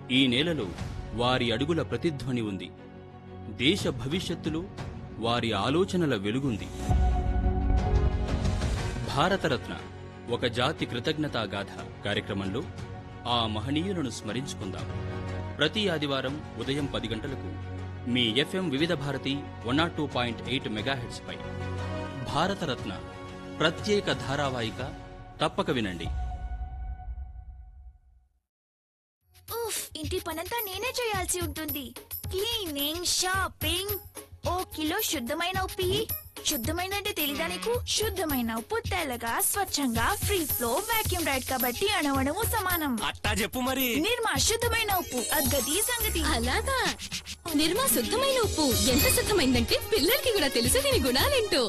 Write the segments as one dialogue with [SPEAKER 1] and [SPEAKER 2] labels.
[SPEAKER 1] ఈ నేలలో వారి అడుగుల ప్రతిధ్వని ఉంది దేశ భవిష్యత్తులో వారి ఆలోచనల వెలుగుంది భారతరత్న ఒక జాతి కృతజ్ఞతా గాథ కార్యక్రమంలో ఆ మహనీయులను స్మరించుకుందాం ప్రతి ఆదివారం ఉదయం పది గంటలకు మీ FM Vividh Bharati one nought two point eight megahertz పై భారతరత్న ప్రత్యేక ధారావాహిక తప్పక వినండి
[SPEAKER 2] ఉఫ్ ఇంటి పనంతా నేనే చేయాల్సి ఉంటుంది క్లీనింగ్ షాపింగ్ ఓ కిలో శుద్ధమైన ఉప్పు ఇయ్యి. శుద్ధమైన అంటే తెలీదా నీకు శుద్ధమైన ఉప్పు తెల్లగా స్వచ్ఛంగా ఫ్రీ ఫ్లో వాక్యూమ్ రైడ్ కాబట్టి అణవణము సమానం
[SPEAKER 3] అట్టా చెప్పు మరి
[SPEAKER 2] నిర్మా శుద్ధమైన ఉప్పు అగ్గది సంగతి
[SPEAKER 4] అలాగా నిర్మా శుద్ధమైన ఉప్పు ఎంత శుద్ధమైందంటే పిల్లలకి కూడా తెలుసు దీని గుణాలేంటో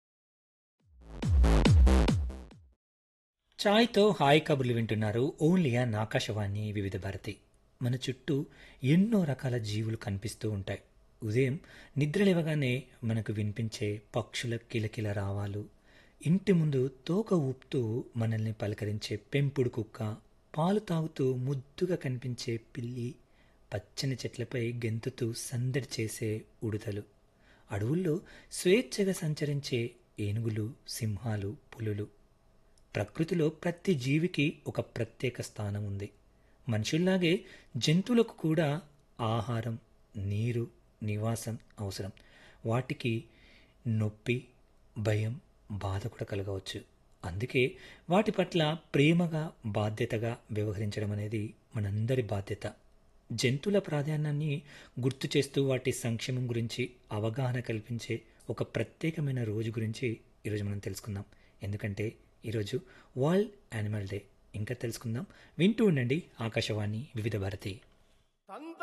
[SPEAKER 5] ఛాయ్తో హాయ్ కబుర్లు వింటున్నారు ఓన్లీ ఆన్ ఆకాశవాణి వివిధ భారతి మన చుట్టూ ఎన్నో రకాల జీవులు కనిపిస్తూ ఉంటాయి ఉదయం నిద్ర లేవగానే మనకు వినిపించే పక్షుల కిలకిల రావాలు ఇంటి ముందు తోక ఊపుతూ మనల్ని పలకరించే పెంపుడు కుక్క పాలు తాగుతూ ముద్దుగా కనిపించే పిల్లి పచ్చని చెట్లపై గెంతుతూ సందడి చేసే ఉడుతలు అడవుల్లో స్వేచ్ఛగా సంచరించే ఏనుగులు సింహాలు పులులు ప్రకృతిలో ప్రతి జీవికి ఒక ప్రత్యేక స్థానం ఉంది మనుషుల్లాగే జంతువులకు కూడా ఆహారం నీరు నివాసం అవసరం వాటికి నొప్పి భయం బాధ కూడా కలగవచ్చు అందుకే వాటి పట్ల ప్రేమగా బాధ్యతగా వ్యవహరించడం అనేది మనందరి బాధ్యత జంతువుల ప్రాధాన్యాన్ని గుర్తు చేస్తూ వాటి సంక్షేమం గురించి అవగాహన కల్పించే ఒక ప్రత్యేకమైన రోజు గురించి ఈరోజు మనం తెలుసుకుందాం ఎందుకంటే ఈరోజు వరల్డ్ యానిమల్ డే ఇంకా తెలుసుకుందాం వింటూ ఉండండి ఆకాశవాణి వివిధ భారతి